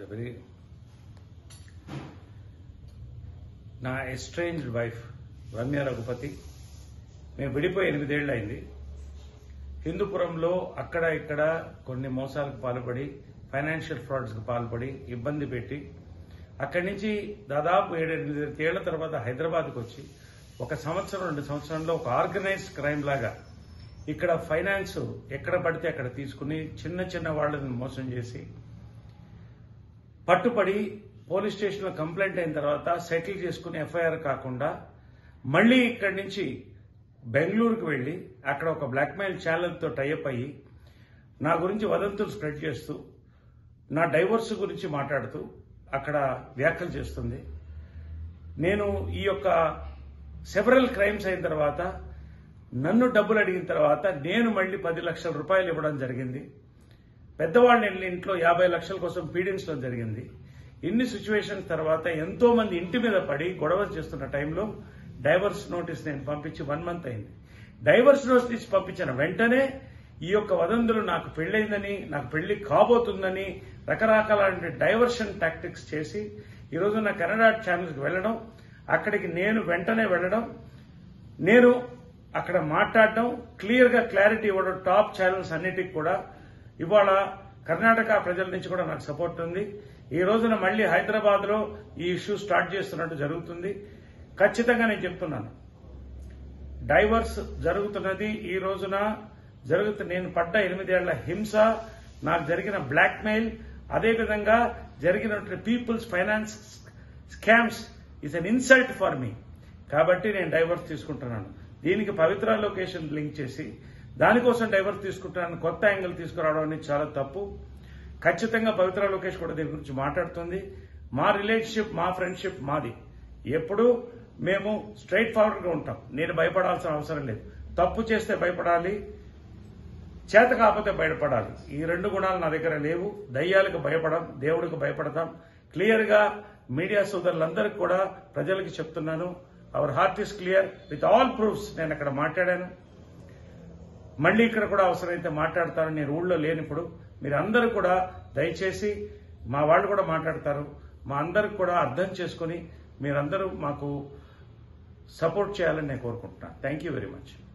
very నా estranged wife Ramya Raghupathi మేము విడిపోయి ఎనిమిదేళ్ళు అయింది హిందూపురంలో అక్కడ ఇక్కడ కొన్ని మోసాలకు పాల్పడి ఫైనాన్షియల్ ఫ్రాడ్స్కి పాల్పడి ఇబ్బంది పెట్టి అక్కడి నుంచి దాదాపు ఏడెనిమిది ఏళ్ల తర్వాత హైదరాబాద్కి వచ్చి ఒక సంవత్సరం రెండు సంవత్సరంలో ఒక ఆర్గనైజ్డ్ క్రైమ్ లాగా ఇక్కడ ఫైనాన్స్ ఎక్కడ పడితే అక్కడ తీసుకుని చిన్న చిన్న వాళ్ళని మోసం చేసి పట్టుపడి పోలీస్ స్టేషన్లో కంప్లైంట్ అయిన తర్వాత సెటిల్ చేసుకుని ఎఫ్ఐఆర్ కాకుండా మళ్ళీ ఇక్కడి నుంచి బెంగళూరుకు వెళ్ళి అక్కడ ఒక బ్లాక్మెయిల్ ఛానల్తో టైఅప్ అయ్యి నా గురించి వదంతులు స్ప్రెడ్ చేస్తూ నా డైవోర్స్ గురించి మాట్లాడుతూ అక్కడ వ్యాఖ్యలు చేస్తుంది నేను ఈ యొక్క సెవరల్ క్రైమ్స్ అయిన తర్వాత నన్ను డబ్బులు అడిగిన తర్వాత నేను మళ్ళీ పది లక్షల రూపాయలు ఇవ్వడం జరిగింది పెద్దవాళ్ళని వెళ్ళి ఇంట్లో యాభై లక్షల కోసం పీడించడం జరిగింది ఇన్ని సిచ్యువేషన్స్ తర్వాత ఎంతో మంది ఇంటి మీద పడి గొడవ చేస్తున్న టైంలో డైవర్స్ నోటీస్ నేను పంపించి వన్ మంత్ అయింది డైవర్స్ నోటీస్ పంపించిన వెంటనే ఈ యొక్క వదంతులు నాకు పెళ్ళైందని నాకు పెళ్లి కాబోతుందని రకరకాల డైవర్షన్ టాక్టిక్స్ చేసి ఈరోజు నా కెనడా ఛానల్కి వెళ్ళడం అక్కడికి నేను వెంటనే వెళ్ళడం నేను అక్కడ మాట్లాడడం క్లియర్ గా క్లారిటీ ఇవ్వడం టాప్ ఛానల్స్ అన్నిటికి కూడా ఇవాళ కర్ణాటక ప్రజల నుంచి కూడా నాకు సపోర్ట్ ఉంది ఈ రోజున మళ్ళీ హైదరాబాద్ లో ఈ ఇష్యూ స్టార్ట్ చేస్తున్నట్టు జరుగుతుంది ఖచ్చితంగా నేను చెప్తున్నాను డైవర్స్ జరుగుతున్నది ఈ రోజున జరుగుతు నేను పడ్డ ఎనిమిదేళ్ల హింస నాకు జరిగిన బ్లాక్మెయిల్ అదేవిధంగా జరిగినటువంటి people's finance scams is an insult for me కాబట్టి నేను డైవర్స్ తీసుకుంటున్నాను దీనికి పవిత్ర లొకేషన్ లింక్ చేసి దానికోసం డైవర్స్ తీసుకుంటున్నాను కొత్త యాంగిల్ తీసుకురావడం అనేది చాలా తప్పు ఖచ్చితంగా పవిత్ర లోకేష్ కూడా దీని గురించి మాట్లాడుతుంది మా రిలేషన్షిప్ మా ఫ్రెండ్షిప్ మాది ఎప్పుడు మేము స్ట్రైట్ ఫార్వర్డ్ గా ఉంటాం నేను భయపడాల్సిన అవసరం లేదు తప్పు చేస్తే భయపడాలి చేత కాకపోతే భయపడాలి ఈ రెండు గుణాలు నా దగ్గర లేవు దయ్యాలకు భయపడం దేవుడికి భయపడతాం క్లియర్ గా మీడియా సోదరులందరికీ కూడా ప్రజలకు చెప్తున్నాను our heart is clear with all proofs నేను అక్కడ మాట్లాడాను మళ్ళీ ఇక్కడ కూడా అవసరమైతే మాట్లాడతాను నేను ఊళ్ళో లేనిప్పుడు మీరు అందరూ కూడా దయచేసి మా వాళ్ళు కూడా మాట్లాడతారు మా అందరికి కూడా అర్థం చేసుకుని మీరందరూ మాకు సపోర్ట్ చేయాలని నేను కోరుకుంటున్నాను థ్యాంక్ యూ వెరీ మచ్